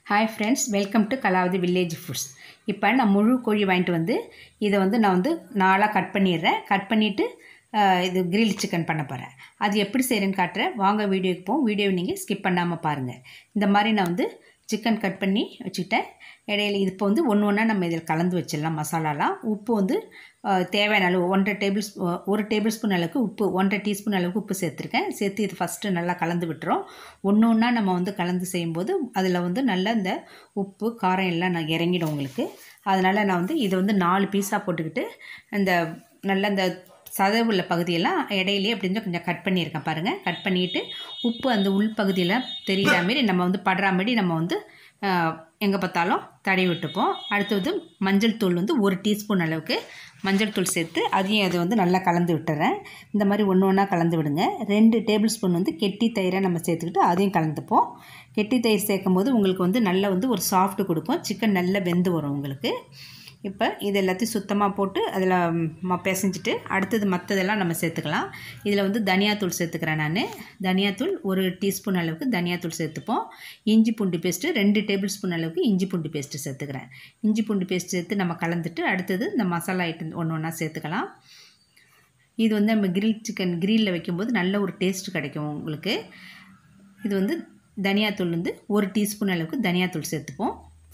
hi friends welcome to Kalavathi village foods இப்போ நான் முழு கோழி வாங்கிட்டு வந்து இதை வந்து நான் வந்து நாளாக கட் பண்ணிடுறேன் கட் பண்ணிவிட்டு இது கிரில் சிக்கன் பண்ண போகிறேன் அது எப்படி செய்கிறேன்னு காட்டுறேன் வாங்க வீடியோக்கு போவோம் வீடியோவை நீங்கள் ஸ்கிப் பண்ணாமல் பாருங்கள் இந்த மாதிரி நான் வந்து சிக்கன் கட் பண்ணி வச்சுக்கிட்டேன் இடையில இது இப்போ வந்து ஒன்று ஒன்றா நம்ம இதில் கலந்து வச்சிடலாம் மசாலாலாம் உப்பு வந்து அஹ், தேவையான அளவு ஒன்றரை டேபிள் ஸ்பூ ஒரு டேபிள் ஸ்பூன் அளவுக்கு உப்பு ஒன்றரை டீஸ்பூன் அளவுக்கு உப்பு சேர்த்துருக்கேன் சேர்த்து இது ஃபஸ்ட்டு நல்லா கலந்து விட்டுறோம் ஒன்று ஒன்றா நம்ம வந்து கலந்து செய்யும்போது அதில் வந்து நல்லா இந்த உப்பு காரம் எல்லாம் நான் இறங்கிடும் உங்களுக்கு அதனால் நான் வந்து இதை வந்து நாலு பீஸாக போட்டுக்கிட்டு இந்த நல்ல இந்த சதவுள்ள பகுதியெல்லாம் இடையிலே அப்படி இருந்து கொஞ்சம் கட் பண்ணியிருக்கேன் பாருங்கள் கட் பண்ணிவிட்டு உப்பு அந்த உள் பகுதியில் தெரிகிற மாரி நம்ம வந்து படுற மாதிரி நம்ம வந்து எங்கே பார்த்தாலும் தடவி விட்டுப்போம் அடுத்தது மஞ்சள் தூள் வந்து ஒரு டீஸ்பூன் அளவுக்கு மஞ்சள் தூள் சேர்த்து அதையும் அதை வந்து நல்லா கலந்து விட்டுறேன் இந்த மாதிரி ஒன்று ஒன்றா கலந்து விடுங்க ரெண்டு டேபிள் ஸ்பூன் வந்து கெட்டி தயிரை நம்ம சேர்த்துக்கிட்டு அதையும் கலந்துப்போம் கெட்டி தயிர் சேர்க்கும் போது உங்களுக்கு வந்து நல்லா வந்து ஒரு சாஃப்ட் கொடுக்கும் சிக்கன் நல்லா வெந்து வரும் உங்களுக்கு இப்போ இது எல்லாத்தையும் சுத்தமாக போட்டு அதில் ம பிசைஞ்சிட்டு அடுத்தது மற்றதெல்லாம் நம்ம சேர்த்துக்கலாம் இதில் வந்து தனியாத்தூள் சேர்த்துக்கிறேன் நான் தனியாத்தூள் ஒரு டீஸ்பூன் அளவுக்கு தனியாத்தூள் சேர்த்துப்போம் இஞ்சி பூண்டு பேஸ்ட்டு ரெண்டு டேபிள் ஸ்பூன் அளவுக்கு இஞ்சி பூண்டு பேஸ்ட்டு சேர்த்துக்கிறேன் இஞ்சி பூண்டு பேஸ்ட் சேர்த்து நம்ம கலந்துட்டு அடுத்தது இந்த மசாலா ஐட்டம் ஒன்று ஒன்றா சேர்த்துக்கலாம் இது வந்து நம்ம கிரில் சிக்கன் கிரில்ல வைக்கும்போது நல்ல ஒரு டேஸ்ட் கிடைக்கும் உங்களுக்கு இது வந்து தனியாத்தூள் வந்து ஒரு டீஸ்பூன் அளவுக்கு தனியாத்தூள் சேர்த்துப்போம்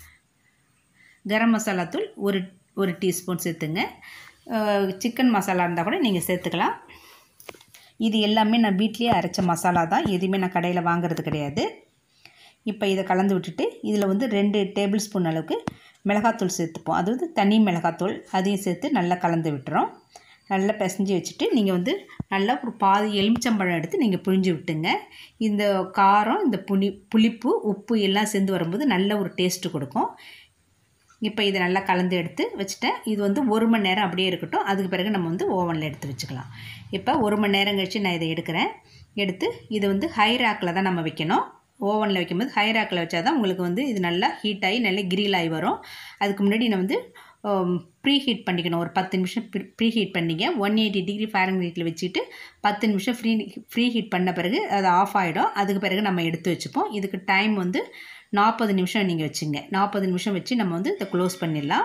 கரம் மசாலா தூள் ஒரு ஒரு டீஸ்பூன் சேர்த்துங்க சிக்கன் மசாலா இருந்தால் கூட நீங்கள் சேர்த்துக்கலாம் இது எல்லாமே நான் வீட்லேயே அரைச்ச மசாலா தான் எதுவுமே நான் கடையில் வாங்குறது கிடையாது இப்போ இதை கலந்து விட்டுட்டு இதில் வந்து ரெண்டு டேபிள் ஸ்பூன் அளவுக்கு மிளகாத்தூள் சேர்த்துப்போம் அது வந்து தனி மிளகாத்தூள் அதையும் சேர்த்து நல்லா கலந்து விட்டுறோம் நல்லா பிசைஞ்சு வச்சுட்டு நீங்கள் வந்து நல்லா ஒரு பாதி எலுமிச்சம்பழம் எடுத்து நீங்கள் புழிஞ்சு விட்டுங்க இந்த காரம் இந்த புளி புளிப்பு உப்பு எல்லாம் சேர்ந்து வரும்போது நல்ல ஒரு டேஸ்ட்டு கொடுக்கும் இப்போ இதை நல்லா கலந்து எடுத்து வச்சுட்டேன் இது வந்து ஒரு மணி நேரம் அப்படியே இருக்கட்டும் அதுக்கு பிறகு நம்ம வந்து ஓவனில் எடுத்து வச்சுக்கலாம் இப்போ ஒரு மணி நேரம் கழித்து நான் இதை எடுக்கிறேன் எடுத்து இதை வந்து ஹை ரேக்கில் தான் நம்ம வைக்கணும் ஓவனில் வைக்கும்போது ஹை ரேக்கில் வச்சா தான் உங்களுக்கு வந்து இது நல்லா ஹீட் ஆகி நல்லா கிரில் ஆகி வரும் அதுக்கு முன்னாடி நான் வந்து ப்ரீ ஹீட் பண்ணிக்கணும் ஒரு பத்து நிமிஷம் ப்ரீ ஹீட் பண்ணிங்க ஒன் எயிட்டி டிகிரி ஃபேரன்ஹீட்டில் வச்சுட்டு பத்து நிமிஷம் ஃப்ரீ ஃப்ரீ ஹீட் பண்ண பிறகு அது ஆஃப் ஆகிடும் அதுக்கு பிறகு நம்ம எடுத்து வச்சுப்போம் இதுக்கு டைம் வந்து நாற்பது நிமிஷம் நீங்கள் வச்சுங்க நாற்பது நிமிஷம் வச்சு நம்ம வந்து இதை க்ளோஸ் பண்ணிடலாம்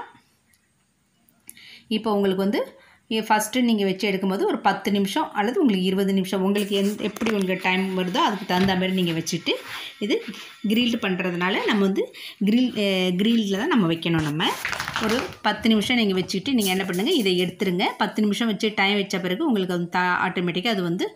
இப்போ உங்களுக்கு வந்து ஃபஸ்ட்டு நீங்கள் வச்சு எடுக்கும்போது ஒரு பத்து நிமிஷம் அல்லது உங்களுக்கு இருபது நிமிஷம் உங்களுக்கு எந் எப்படி உங்களுக்கு டைம் வருதோ அதுக்கு தகுந்த மாதிரி நீங்கள் வச்சுட்டு இது கிரில்டு பண்ணுறதுனால நம்ம வந்து கிரில் கிரில்டில் தான் நம்ம வைக்கணும் நம்ம ஒரு பத்து நிமிஷம் நீங்கள் வச்சுட்டு நீங்கள் என்ன பண்ணுங்கள் இதை எடுத்துருங்க பத்து நிமிஷம் வச்சு டைம் வச்ச பிறகு உங்களுக்கு வந்து தா ஆட்டோமேட்டிக்காக அது வந்து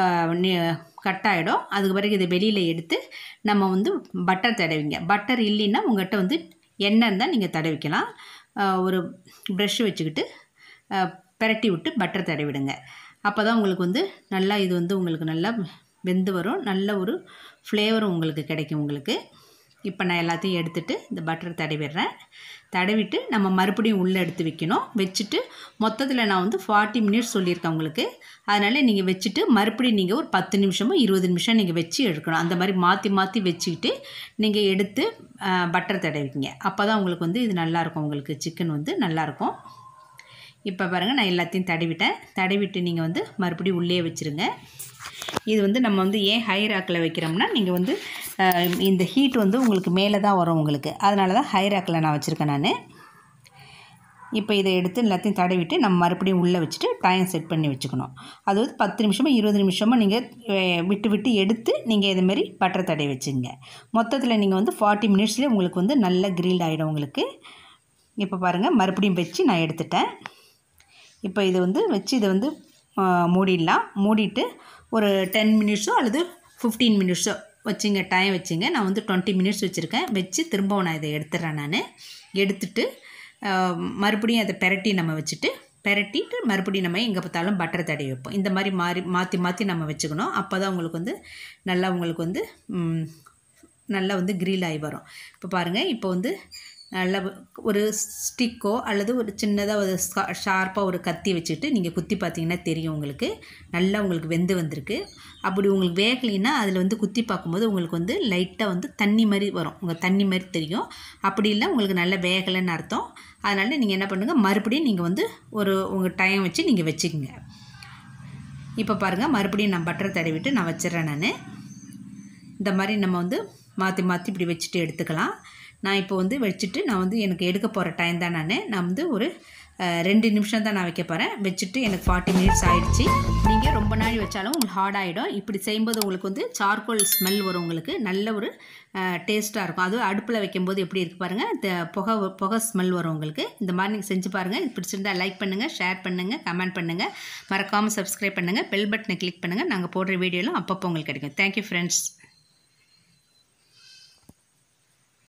கட் ஆகிடும் அதுக்கு பிறகு இதை வெளியில் எடுத்து நம்ம வந்து பட்டர் தடவிங்க பட்டர் இல்லைன்னா உங்கள்கிட்ட வந்து எண்ணெய் இருந்தால் நீங்கள் தடவிக்கலாம் ஒரு ப்ரெஷ் வச்சுக்கிட்டு பிரட்டி விட்டு பட்டர் தடவிடுங்க அப்போ தான் உங்களுக்கு வந்து நல்லா இது வந்து உங்களுக்கு நல்லா வெந்து வரும் நல்ல ஒரு ஃப்ளேவரும் உங்களுக்கு கிடைக்கும் உங்களுக்கு இப்போ நான் எல்லாத்தையும் எடுத்துகிட்டு இந்த பட்டர் தடவிடுறேன் தடவிட்டு நம்ம மறுபடியும் உள்ளே எடுத்து வைக்கணும் வச்சுட்டு மொத்தத்தில் நான் வந்து ஃபார்ட்டி மினிட்ஸ் சொல்லியிருக்கேன் உங்களுக்கு அதனால் நீங்கள் வச்சுட்டு மறுபடியும் நீங்கள் ஒரு பத்து நிமிஷமோ இருபது நிமிஷம் நீங்கள் வச்சு எடுக்கணும் அந்த மாதிரி மாற்றி மாற்றி வச்சுக்கிட்டு நீங்கள் எடுத்து பட்டர் தடவிக்கிங்க அப்போ தான் உங்களுக்கு வந்து இது நல்லாயிருக்கும் உங்களுக்கு சிக்கன் வந்து நல்லாயிருக்கும் இப்போ பாருங்கள் நான் எல்லாத்தையும் தடவிட்டேன் தடவிட்டு நீங்கள் வந்து மறுபடியும் உள்ளே வச்சுருங்க இது வந்து நம்ம வந்து ஏன் ஹை ராக்கில் வைக்கிறோம்னா நீங்கள் வந்து இந்த ஹீட் வந்து உங்களுக்கு மேலே தான் வரும் உங்களுக்கு அதனால தான் ஹை ராக்கில் நான் வச்சுருக்கேன் நான் இப்போ இதை எடுத்து எல்லாத்தையும் தடவிட்டு நம்ம மறுபடியும் உள்ளே வச்சுட்டு டைம் செட் பண்ணி வச்சுக்கணும் அது வந்து பத்து நிமிஷமோ இருபது நிமிஷமோ நீங்கள் விட்டு விட்டு எடுத்து நீங்கள் இதுமாரி பட்டர் தடவி வச்சுங்க மொத்தத்தில் நீங்கள் வந்து ஃபார்ட்டி மினிட்ஸ்லேயே உங்களுக்கு வந்து நல்ல கிரில் ஆகிடும் உங்களுக்கு இப்போ பாருங்கள் மறுபடியும் வச்சு நான் எடுத்துட்டேன் இப்போ இது வந்து வச்சு இதை வந்து மூடிடலாம் மூடிட்டு ஒரு டென் மினிட்ஸோ அல்லது ஃபிஃப்டீன் மினிட்ஸோ வச்சுங்க டைம் வச்சுங்க நான் வந்து டுவெண்ட்டி மினிட்ஸ் வச்சுருக்கேன் வச்சு திரும்பவும் நான் இதை எடுத்துடுறேன் நான் எடுத்துட்டு மறுபடியும் அதை பெரட்டி நம்ம வச்சுட்டு பெரட்டிட்டு மறுபடியும் நம்ம எங்கே பார்த்தாலும் பட்டர் தடவி வைப்போம் இந்த மாதிரி மாறி மாற்றி மாற்றி நம்ம வச்சுக்கணும் அப்போ தான் உங்களுக்கு வந்து நல்லா உங்களுக்கு வந்து நல்லா வந்து கிரில் ஆகி வரும் இப்போ பாருங்கள் இப்போ வந்து நல்ல ஒரு ஸ்டிக்கோ அல்லது ஒரு சின்னதாக ஒரு ஷார்ப்பாக ஒரு கத்தி வச்சுட்டு நீங்கள் குத்தி பார்த்தீங்கன்னா தெரியும் உங்களுக்கு நல்லா உங்களுக்கு வெந்து வந்திருக்கு அப்படி உங்களுக்கு வேகலைன்னா அதில் வந்து குத்தி பார்க்கும்போது உங்களுக்கு வந்து லைட்டாக வந்து தண்ணி மாதிரி வரும் உங்கள் தண்ணி மாதிரி தெரியும் அப்படி இல்லை உங்களுக்கு நல்ல வேகலைன்னு அர்த்தம் அதனால் நீங்கள் என்ன பண்ணுங்கள் மறுபடியும் நீங்கள் வந்து ஒரு உங்கள் டைம் வச்சு நீங்கள் வச்சுக்கோங்க இப்போ பாருங்கள் மறுபடியும் நான் பட்டரை தடவிட்டு நான் வச்சிடுறேன் நான் இந்த மாதிரி நம்ம வந்து மாற்றி மாற்றி இப்படி வச்சுட்டு எடுத்துக்கலாம் நான் இப்போ வந்து வச்சுட்டு நான் வந்து எனக்கு எடுக்க போகிற டைம் தான் நான் நான் வந்து ஒரு அஹ், ரெண்டு நிமிஷம் தான் நான் வைக்க போகிறேன் வச்சுட்டு எனக்கு ஃபார்ட்டி மினிட்ஸ் ஆயிடுச்சு நீங்கள் ரொம்ப நாள் வச்சாலும் உங்களுக்கு ஹார்ட் ஆகிடும் இப்படி செய்யும்போது உங்களுக்கு வந்து சார்கோல் ஸ்மெல் வரும் உங்களுக்கு நல்ல ஒரு டேஸ்ட்டாக இருக்கும் அதுவும் அடுப்பில் வைக்கும்போது எப்படி இருக்கு பாருங்கள் இந்த புகை புகை ஸ்மெல் வரும் உங்களுக்கு இந்த மாதிரி நீங்கள் செஞ்சு பாருங்கள் இது பிடிச்சிருந்தா லைக் பண்ணுங்கள் ஷேர் பண்ணுங்கள் கமெண்ட் பண்ணுங்கள் மறக்காமல் சப்ஸ்கிரைப் பண்ணுங்கள் பெல் பட்டனை கிளிக் பண்ணுங்கள் நாங்கள் போடுற வீடியோலாம் அப்பப்போ உங்களுக்கு கிடைக்கும் தேங்க்யூ ஃப்ரெண்ட்ஸ்